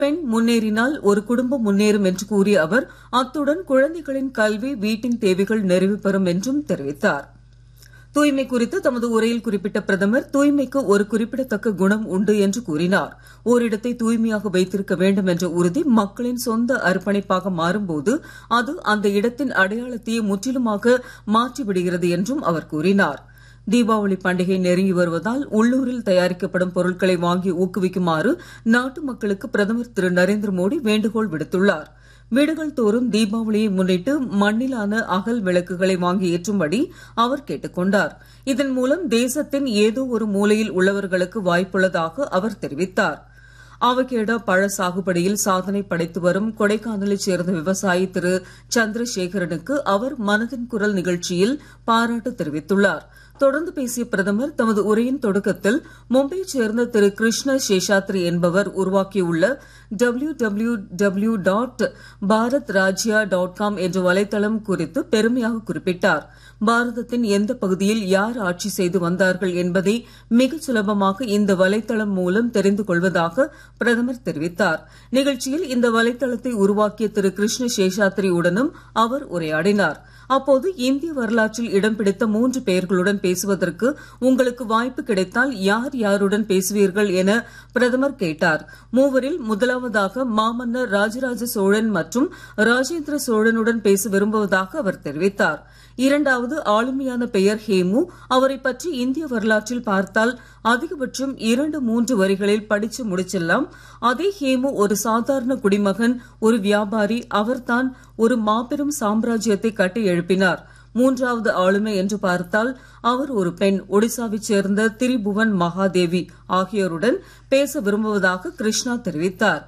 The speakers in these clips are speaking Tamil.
பெண் முன்னேறினால் ஒரு குடும்பம் முன்னேறும் என்று கூறிய அவர் அத்துடன் குழந்தைகளின் கல்வி வீட்டின் தேவைகள் நிறைவு பெறும் என்றும் தெரிவித்தார் தூய்மை குறித்து தமது உரையில் குறிப்பிட்ட பிரதமர் தூய்மைக்கு ஒரு குறிப்பிடத்தக்க குணம் உண்டு என்று கூறினார் ஓரிடத்தை தூய்மையாக வைத்திருக்க வேண்டும் என்ற உறுதி மக்களின் சொந்த அர்ப்பணிப்பாக மாறும்போது அது அந்த இடத்தின் அடையாளத்தையே முற்றிலுமாக மாற்றிவிடுகிறது என்றும் அவர் கூறினார் தீபாவளி பண்டிகை நெருங்கி வருவதால் உள்ளூரில் தயாரிக்கப்படும் பொருட்களை வாங்கி ஊக்குவிக்குமாறு நாட்டு மக்களுக்கு பிரதமர் திரு நரேந்திர மோடி வேண்டுகோள் விடுத்துள்ளார் வீடுகள் தோறும் தீபாவளியை முன்னிட்டு மண்ணிலான அகல் விளக்குகளை வாங்கி ஏற்றும்படி அவர் கேட்டுக் கொண்டார் இதன் மூலம் தேசத்தின் ஏதோ ஒரு மூலையில் உள்ளவர்களுக்கு வாய்ப்புள்ளதாக அவர் தெரிவித்தார் அவகேடா பழ சாகுபடியில் சாதனை படைத்து வரும் கொடைக்கானலைச் சேர்ந்த விவசாயி திரு சந்திரசேகரனுக்கு அவர் மனதின் குரல் நிகழ்ச்சியில் பாராட்டு தெரிவித்துள்ளார் தொடர்ந்து பேசிய பிரதமர் தமது உரையின் தொடக்கத்தில் மும்பையைச் சேர்ந்த திரு கிருஷ்ண சேஷாத்ரி என்பவர் உருவாக்கியுள்ள W W W dot Bharat Rajya dot com என்ற வலைதளம் குறித்து பெருமையாக குறிப்பிட்டார் பாரதத்தின் எந்த பகுதியில் யார் ஆட்சி செய்து வந்தார்கள் என்பதை மிகச் சுலபமாக இந்த வலைதளம் மூலம் தெரிந்து கொள்வதாக பிரதமர் தெரிவித்தார் நிகழ்ச்சியில் இந்த வலைதளத்தை உருவாக்கிய திரு கிருஷ்ண சேஷாத்ரியுடனும் அவர் உரையாடினார் அப்போது இந்திய வரலாற்றில் இடம் பிடித்த மூன்று பெயர்களுடன் பேசுவதற்கு உங்களுக்கு வாய்ப்பு கிடைத்தால் யார் யாருடன் பேசுவீர்கள் என பிரதமர் கேட்டார் மூவரில் முதலாவதாக மாமன்னர் ராஜராஜ சோழன் மற்றும் ராஜேந்திர சோழனுடன் பேச விரும்புவதாக அவர் தெரிவித்தார் இரண்டாவது ஆளுமையான பெயர் ஹேமு அவரை பற்றி இந்திய வரலாற்றில் பார்த்தால் அதிகபட்சம் இரண்டு மூன்று வரிகளில் படிச்சு முடிச்சிடலாம் அதே ஹேமு ஒரு சாதாரண குடிமகன் ஒரு வியாபாரி அவர்தான் ஒரு மாபெரும் சாம்ராஜ்யத்தை கட்டி எழுப்பினார் மூன்றாவது ஆளுமை என்று பார்த்தால் அவர் ஒரு பெண் ஒடிசாவைச் சேர்ந்த திரிபுவன் மகாதேவி ஆகியோருடன் பேச விரும்புவதாக கிருஷ்ணா தெரிவித்தார்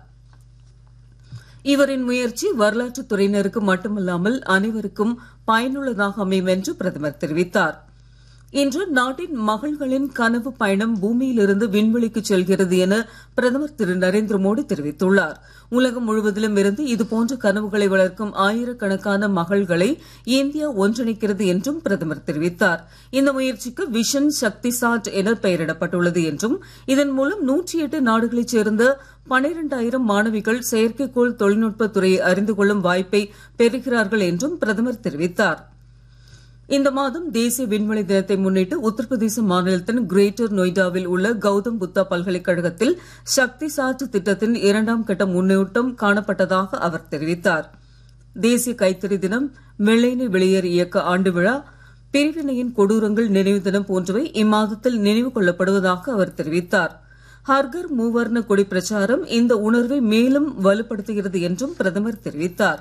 இவரின் முயற்சி வரலாற்றுத் துறையினருக்கு மட்டுமல்லாமல் அனைவருக்கும் பயனுள்ளதாக அமையும் என்று பிரதமர் தெரிவித்தார் இன்று நாட்டின் மகள்களின் கனவு பயணம் பூமியிலிருந்து விண்வெளிக்கு செல்கிறது என பிரதமர் திரு நரேந்திர மோடி தெரிவித்துள்ளார் உலகம் முழுவதிலும் இருந்து இதுபோன்ற கனவுகளை வளர்க்கும் ஆயிரக்கணக்கான மகள்களை இந்தியா ஒன்றிணைக்கிறது என்றும் பிரதமர் தெரிவித்தார் இந்த முயற்சிக்கு விஷன் சக்தி சாட் என பெயரிடப்பட்டுள்ளது என்றும் இதன் மூலம் நூற்றி எட்டு நாடுகளைச் சேர்ந்த பனிரெண்டாயிரம் மாணவிகள் செயற்கைக்கோள் தொழில்நுட்ப துறையை அறிந்து கொள்ளும் வாய்ப்பை பெறுகிறார்கள் என்றும் பிரதமர் தெரிவித்தார் இந்த மாதம் தேசிய விண்வெளி தினத்தை முன்னிட்டு உத்தரப்பிரதேச மாநிலத்தின் கிரேட்டர் நொய்டாவில் உள்ள கௌதம் புத்தா பல்கலைக்கழகத்தில் சக்தி சாட் திட்டத்தின் இரண்டாம் கட்ட முன்னோட்டம் காணப்பட்டதாக அவர் தெரிவித்தார் தேசிய கைத்தறி தினம் வெள்ளையனை வெளியேறு இயக்க ஆண்டு விழா பிரிவினையின் கொடூரங்கள் நினைவு தினம் போன்றவை இம்மாதத்தில் நினைவு கொள்ளப்படுவதாக அவர் தெரிவித்தார் ஹர்கர் மூவர்ண கொடி பிரச்சாரம் இந்த உணர்வை மேலும் வலுப்படுத்துகிறது என்றும் பிரதமர் தெரிவித்தார்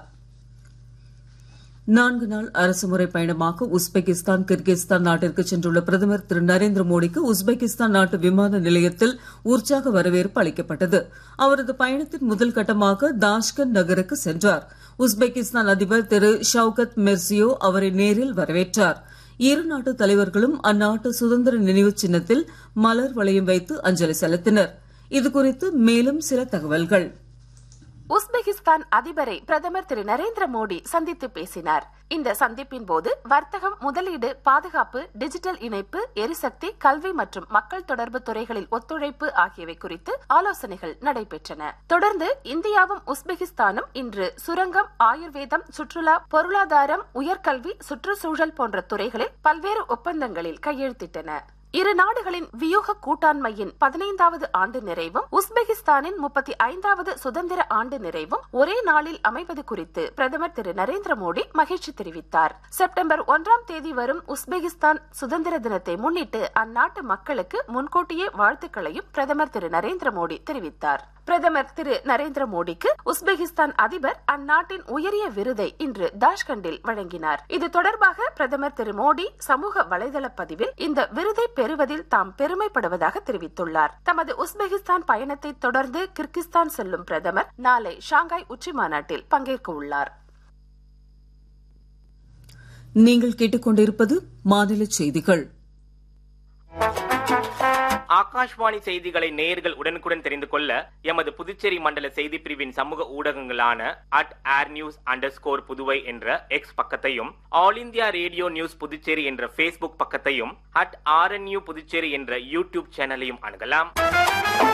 நான்கு நாள் அரசுமுறை பயணமாக உஸ்பெகிஸ்தான் கிர்கிஸ்தான் நாட்டிற்கு சென்றுள்ள பிரதமர் திரு நரேந்திர மோடிக்கு உஸ்பெகிஸ்தான் நாட்டு விமான நிலையத்தில் உற்சாக வரவேற்பு அளிக்கப்பட்டது அவரது பயணத்தின் முதல் கட்டமாக தாஷ்கண்ட் நகருக்கு சென்றார் உஸ்பெகிஸ்தான் அதிபர் திரு ஷவுகத் மெர்சியோ அவரை நேரில் வரவேற்றார் இரு நாட்டு தலைவர்களும் அந்நாட்டு சுதந்திர நினைவு சின்னத்தில் மலர் வளையம் வைத்து அஞ்சலி செலுத்தினர் இதுகுறித்து மேலும் சில தகவல்கள் உஸ்பெகிஸ்தான் அதிபரை பிரதமர் திரு நரேந்திர மோடி சந்தித்து பேசினார் இந்த சந்திப்பின் போது வர்த்தகம் முதலீடு பாதுகாப்பு டிஜிட்டல் இணைப்பு எரிசக்தி கல்வி மற்றும் மக்கள் தொடர்பு துறைகளில் ஒத்துழைப்பு ஆகியவை குறித்து ஆலோசனைகள் நடைபெற்றன தொடர்ந்து இந்தியாவும் உஸ்பெகிஸ்தானும் இன்று சுரங்கம் ஆயுர்வேதம் சுற்றுலா பொருளாதாரம் உயர்கல்வி சுற்றுச்சூழல் போன்ற துறைகளில் பல்வேறு ஒப்பந்தங்களில் கையெழுத்திட்டன இரு நாடுகளின் வியூக கூட்டாண்மையின் பதினைந்தாவது ஆண்டு நிறைவும் உஸ்பெகிஸ்தானின் முப்பத்தி ஐந்தாவது சுதந்திர ஆண்டு நிறைவும் ஒரே நாளில் அமைவது குறித்து பிரதமர் திரு நரேந்திர மோடி மகிழ்ச்சி தெரிவித்தார் செப்டம்பர் ஒன்றாம் தேதி வரும் உஸ்பெகிஸ்தான் சுதந்திர தினத்தை முன்னிட்டு அந்நாட்டு மக்களுக்கு முன்கூட்டியே வாழ்த்துக்களையும் பிரதமர் திரு நரேந்திர மோடி தெரிவித்தார் பிரதமர் திரு நரேந்திர மோடிக்கு உஸ்பெகிஸ்தான் அதிபர் அந்நாட்டின் உயரிய விருதை இன்று தாஷ்கண்டில் வழங்கினார் இது தொடர்பாக பிரதமர் திரு மோடி சமூக வலைதள பதிவில் இந்த விருதை பெறுவதில் தாம் பெருமைப்படுவதாக தெரிவித்துள்ளார் தமது உஸ்பெகிஸ்தான் பயணத்தை தொடர்ந்து கிர்கிஸ்தான் செல்லும் பிரதமர் நாளை ஷாங்காய் உச்சி மாநாட்டில் பங்கேற்க உள்ளார் நீங்கள் கேட்டுக்கொண்டிருப்பது மாநில செய்திகள் ஆகாஷ்வாணி செய்திகளை நேயர்கள் உடனுக்குடன் தெரிந்து கொள்ள எமது புதுச்சேரி மண்டல செய்தி பிரிவின் சமூக ஊடகங்களான அட் ஏர் நியூஸ் அண்டர் ஸ்கோர் புதுவை என்ற எக்ஸ் பக்கத்தையும் all India radio news Puducherry என்ற ஃபேஸ்புக் பக்கத்தையும் அட் ஆர்என்யூ புதுச்சேரி என்ற யூடியூப் சேனலையும் அணுகலாம்